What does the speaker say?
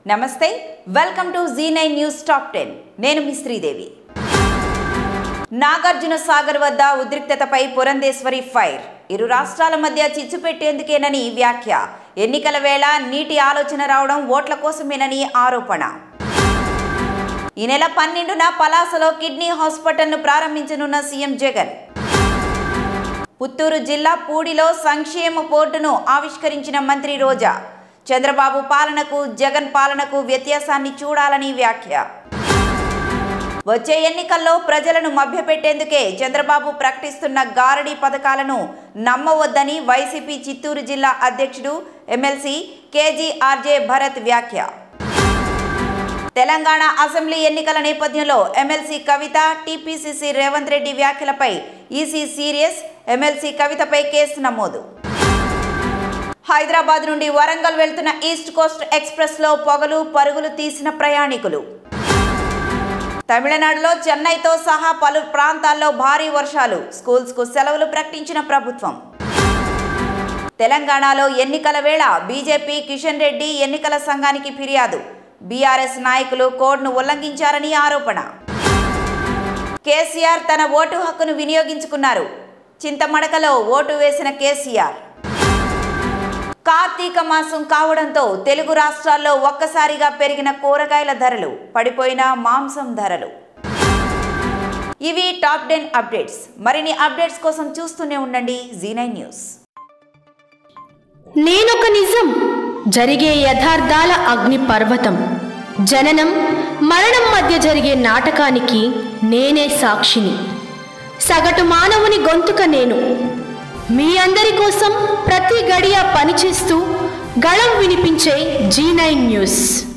నమస్తే welcome to Zee nine news top ten నేను మీ శ్రీదేవి నాగార్జున సాగర్ వద్ద ఉద్రిక్తతపై పురంధేశ్వరి ఫైర్ ఇరు రాష్ట్రాల మధ్య చిచ్చు పెట్టేందుకేనని వ్యాఖ్య ఎన్నికల వేళ నీటి ఆలోచన రావడం ఓట్ల కోసమేనని ఆరోపణ ఈ నెల పన్నెండున పలాసలో కిడ్నీ హాస్పిటల్ను ప్రారంభించనున్న సీఎం జగన్ పుత్తూరు జిల్లా పూడిలో సంక్షేమ బోర్డును ఆవిష్కరించిన మంత్రి రోజా చంద్రబాబు పాలనకు జగన్ పాలనకు వ్యత్యాసాన్ని చూడాలని వ్యాఖ్య వచ్చే ఎన్నికల్లో ప్రజలను మభ్యపెట్టేందుకే చంద్రబాబు ప్రకటిస్తున్న గారడీ పథకాలను నమ్మవద్దని వైసీపీ చిత్తూరు జిల్లా అధ్యక్షుడు ఎమ్మెల్సీ కేజీఆర్జే భరత్ వ్యాఖ్య తెలంగాణ అసెంబ్లీ ఎన్నికల నేపథ్యంలో ఎమ్మెల్సీ కవిత టీపీసీసీ రేవంత్ రెడ్డి వ్యాఖ్యలపై ఈసీ సీరియస్ ఎమ్మెల్సీ కవితపై కేసు నమోదు హైదరాబాద్ నుండి వరంగల్ వెళ్తున్న ఈస్ట్ కోస్ట్ ఎక్స్ప్రెస్లో పొగలు పరుగులు తీసిన ప్రయాణికులు తమిళనాడులో చెన్నైతో సహా పలు ప్రాంతాల్లో భారీ వర్షాలు స్కూల్స్కు సెలవులు ప్రకటించిన ప్రభుత్వం తెలంగాణలో ఎన్నికల వేళ బీజేపీ కిషన్ రెడ్డి ఎన్నికల సంఘానికి ఫిర్యాదు బీఆర్ఎస్ నాయకులు కోడ్ను ఉల్లంఘించారని ఆరోపణ కేసీఆర్ తన ఓటు హక్కును వినియోగించుకున్నారు చింతమడకలో ఓటు వేసిన కేసీఆర్ కార్తీక మాసం కావడంతో తెలుగు రాష్ట్రాల్లో ఒక్కసారిగా పెరిగిన కూరగాయల ధరలు పడిపోయిన మాంసం ధరలు ఇవి టాప్ టెన్ అప్డేట్స్ మరిన్ని అప్డేట్స్ కోసం చూస్తూనే ఉండండి జీ నైన్ న్యూస్ నేనొక నిజం జరిగే యథార్థాల అగ్ని పర్వతం జననం మరణం మధ్య జరిగే నాటకానికి నేనే సాక్షిని సగటు మానవుని గొంతుక నేను మీ అందరి కోసం ప్రతి గడియ పనిచేస్తూ గళం వినిపించే జీ నైన్ న్యూస్